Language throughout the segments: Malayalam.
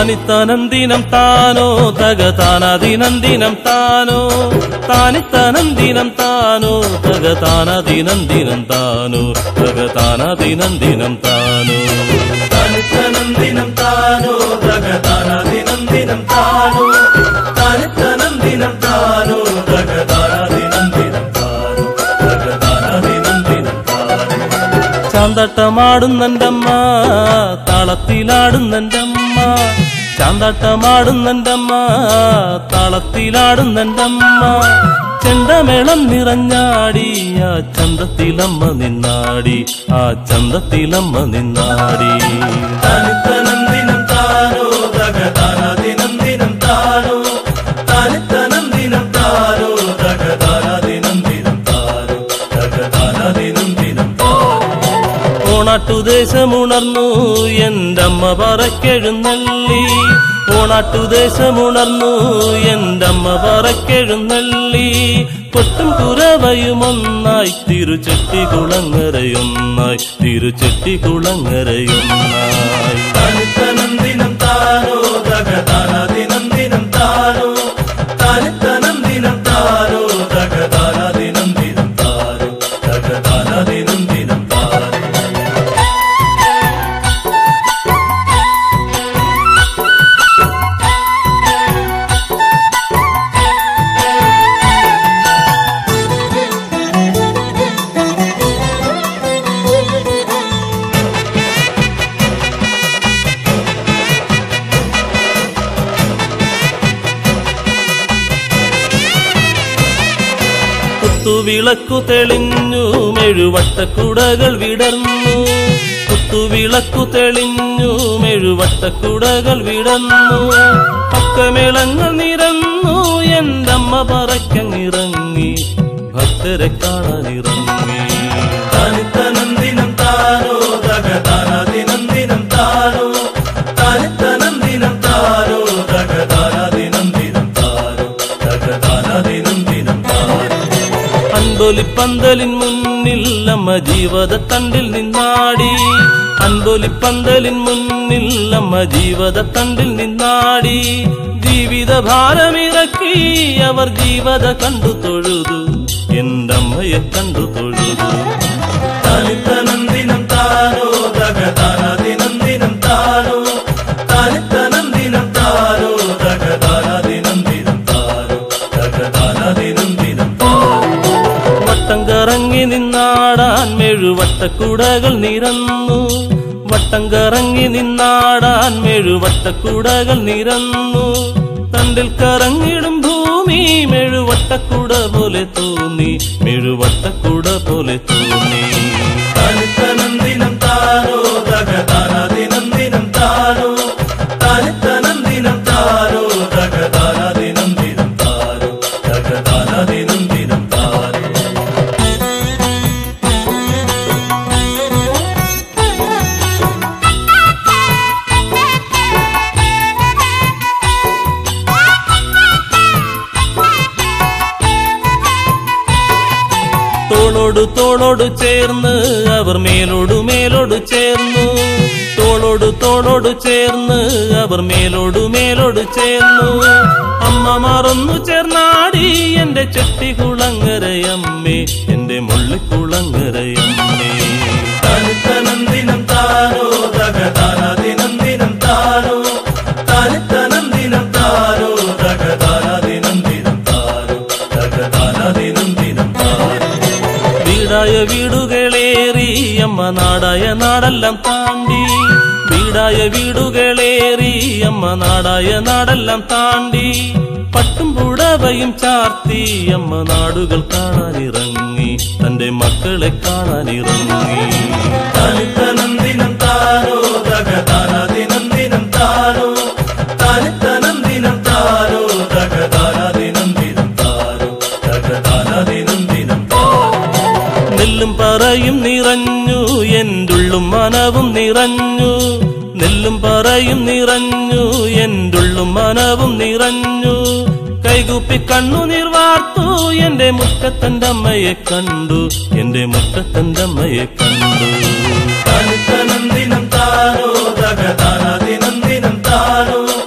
താനിത്തനന്ദിനം താനോ തകതാനദിനന്ദിനം താനോ താനിത്തനന്ദിനം താനോ തകതാനദിനന്ദിനം താനോ തകതാനദിനന്ദിനം താനോ താനിത്തനന്ദിനം താനോ തകതാനദിനന്ദിനം താനോ താനിത്തനന്ദിനം താനോ തകതാനദിനന്ദിനം താനോ തകതാനദിനന്ദിനം താനോ ചാന്തട്ടമാടുന്നൻ്റമ്മ താളത്തിലാടുന്നൻ്റമ്മ ചാന്തട്ടമാടുന്നൻ്റമ്മ താളത്തിലാടുന്നൻ്റമ്മ ചെണ്ടമേളം നിറഞ്ഞാടി ആ ചന്തത്തിലമ്മ നിന്നാടി ആ ചന്തത്തിലമ്മ നിന്നാടി താനിത്തനന്ദിനം താനോ തകതാനദിനന്ദിനം താനോ താനിത്തനന്ദിനം താനോ തകതാനദിനന്ദിനം താനോ തകതാനദിനന്ദിനം താനോ ഓണാട്ടുദേശമുണർന്നു എന്റമ്മ പറക്കെഴുന്നള്ളി ഓണാട്ടുദേശമുണർന്നു എന്റമ്മ പറക്കെഴുന്നള്ളി കൊട്ടും കുരവയുമൊന്നായി തിരുചെട്ടികുളങ്ങരയൊന്നായി തിരുചെട്ടികുളങ്ങരയൊന്നായി തനിത്തനന്ദിനം താനോ തകതാനദിനന്ദിനം താനോ തനിത്തനന്ദിനം താനോ തകതാനദിനന്ദിനം താനോ തകതാനദിനന്ദിനം താനോ കുത്തുവിളക്കു തെളിഞ്ഞു മെഴുവട്ടക്കുടകൾ വിടർന്നു കുത്തുവിളക്കു തെളിഞ്ഞു മെഴുവട്ടക്കുടകൾ വിടർന്നു പക്കമേളങ്ങൾ നിരന്നു എന്റമ്മ പറക്കങ്ങിറങ്ങി ഭക്തരെ കാണാനിറങ്ങി തനിത്തനന്ദിനം താനോ തകതാനദിനന്ദിനം താനോ തനിത്തനന്ദിനം താനോ തകതാനദിനന്ദിനം താനോ തകതാനദിനന്ദിനം താനോ അൻപൊലിപ്പന്തലിൻ മുന്നിൽ അമ്മ ജീവത തണ്ടിൽ നിന്നാടി അൻപൊലിപ്പന്തലിൻ മുന്നിൽ അമ്മ ജീവത തണ്ടിൽ നിന്നാടി ജീവിത ഭാരമിറക്കി അവർ ജീവത കണ്ടു തൊഴുതു എന്റമ്മയെ കണ്ടു തൊഴുതു തനിത്തനന്ദിനം താനോ തകതാനദിനന്ദിനം താനോ തനിത്തനന്ദിനം താനോ തകതാനദിനന്ദിനം താനോ തകതാനദിനന്ദിനം താനോ വട്ടം കറങ്ങി നിന്നാടാൻ മെഴുവട്ടക്കുടകൾ നിരന്നു വട്ടം കറങ്ങി നിന്നാടാൻ മെഴുവട്ടക്കുടകൾ നിരന്നു തണ്ടിൽ കറങ്ങിടും ഭൂമി മെഴുവട്ടക്കുട പോലെ തോന്നി മെഴുവട്ടക്കുട പോലെ തോന്നി തനിത്തനന്ദിനം താനോ തകതാനദിനന്ദിനം താനോ തനിത്തനന്ദിനം താനോ തകതാനദിനന്ദിനം താനോ തകതാനദിനന്ദിനം താനോ തോളോട് തോളോട് ചേർന്ന് അവർ മേലോട് മേലോട് ചേർന്നു തോളോട് തോളോട് ചേർന്ന് അവർ മേലോട് മേലോട് ചേർന്നു അമ്മ മറന്നു ചേർന്നാടി എന്റെ ചെട്ടികുളങ്ങരയമ്മേ എന്റെ മുള്ളിക്കുളങ്ങരയമ്മേ തനിത്തനന്ദിനം താനോ തകതാനദിനന്ദിനം താനോ തനിത്തനന്ദിനം താനോ തകതാനദിനന്ദിനം താനോ തകതാനദിനന്ദിനം താനോ വീടായ വീടുകളേറി അമ്മ നാടായ നാടെല്ലാം താണ്ടി വീടായ വീടുകളേറി അമ്മ നാടായ നാടെല്ലാം താണ്ടി പട്ടും പുടവയും ചാർത്തി അമ്മ നാടുകൾ കാണാനിറങ്ങി തന്റെ മക്കളെ കാണാനിറങ്ങി തനിത്തനന്ദിനം താനോ തകതാനദിനന്ദിനം താനോ തനിത്തനന്ദിനം താനോ തകതാനദിനന്ദിനം താനോ തകതാനദിനന്ദിനം താനോ നെല്ലും പറയും നിറഞ്ഞു എന്തുള്ളും മനവും നിറഞ്ഞു നെല്ലും പറയും നിറഞ്ഞു എന്തുള്ളും മനവും നിറഞ്ഞു കൈകൂപ്പി കണ്ണു നിർവാർത്തു എന്റെ മുറ്റത്തന്റെ അമ്മയെ കണ്ടു എന്റെ മുറ്റത്തന്റെ അമ്മയെ കണ്ടു തനിത്തനന്ദിനം താനോ തകതാനദിനന്ദിനം താനോ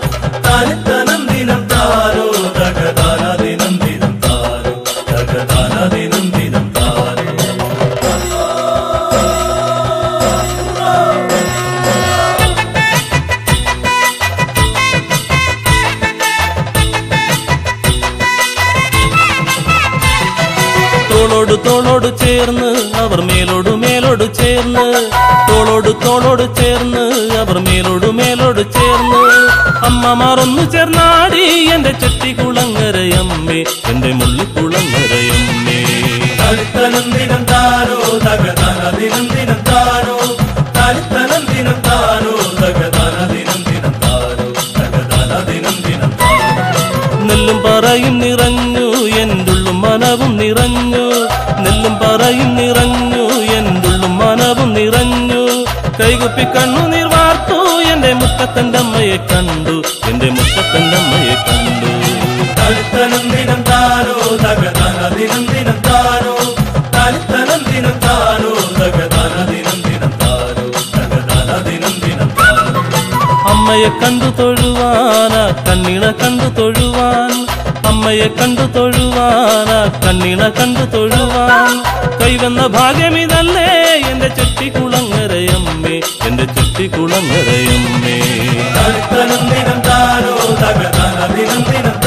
തോളോട് ചേർന്ന് അവർ മേലോട് മേലോട് ചേർന്ന് തോളോട് തോളോട് ചേർന്ന് അവർ മേലോട് മേലോട് ചേർന്ന് അമ്മമാർ ഒന്നു ചേർന്നാടി എന്റെ ചെട്ടിക്കുളങ്ങരയമ്മേ എന്റെ മുള്ളിക്കുളങ്ങരയമ്മേ തളിത്തനം ദിനം താനോ തകതന ദിനം ദിനം താനോ തളിത്തനം ദിനം താനോ തകതന ദിനം ദിനം താനോ തകതന ദിനം ദിനം താനോ നെല്ലും പറയും നിറഞ്ഞു എന്തുള്ളും മനവും നിറഞ്ഞു നെല്ലും പറയും നിറഞ്ഞു എന്തുള്ളും മനവും നിറഞ്ഞു കൈകുപ്പി കണ്ണു നീർവാർത്തു എന്റെ മുറ്റത്തന്റെ അമ്മയെ കണ്ടു എന്റെ മുറ്റത്തന്റെ അമ്മയെ കണ്ടു തളിത്തനം ദിനം താനോ തകതന ദിനം ദിനം താനോ തളിത്തനം ദിനം താനോ തകതന ദിനം ദിനം താനോ തകതന ദിനം ദിനം താനോ അമ്മയെ കണ്ടു തൊഴുവാന കണ്ണിണ കണ്ടു തൊഴുവാൻ അമ്മയെ കണ്ടു തൊഴുവാന കണ്ണിണ കണ്ടു തൊഴുവാൻ കൈവന്ന ഭാഗ്യമിതല്ലേ എന്റെ ചെട്ടിക്കുളങ്ങരയമ്മേ എന്റെ ചെട്ടിക്കുളങ്ങരയമ്മേ തളിത്തനം ദിനം താനോ തകതന ദിനം ദിനം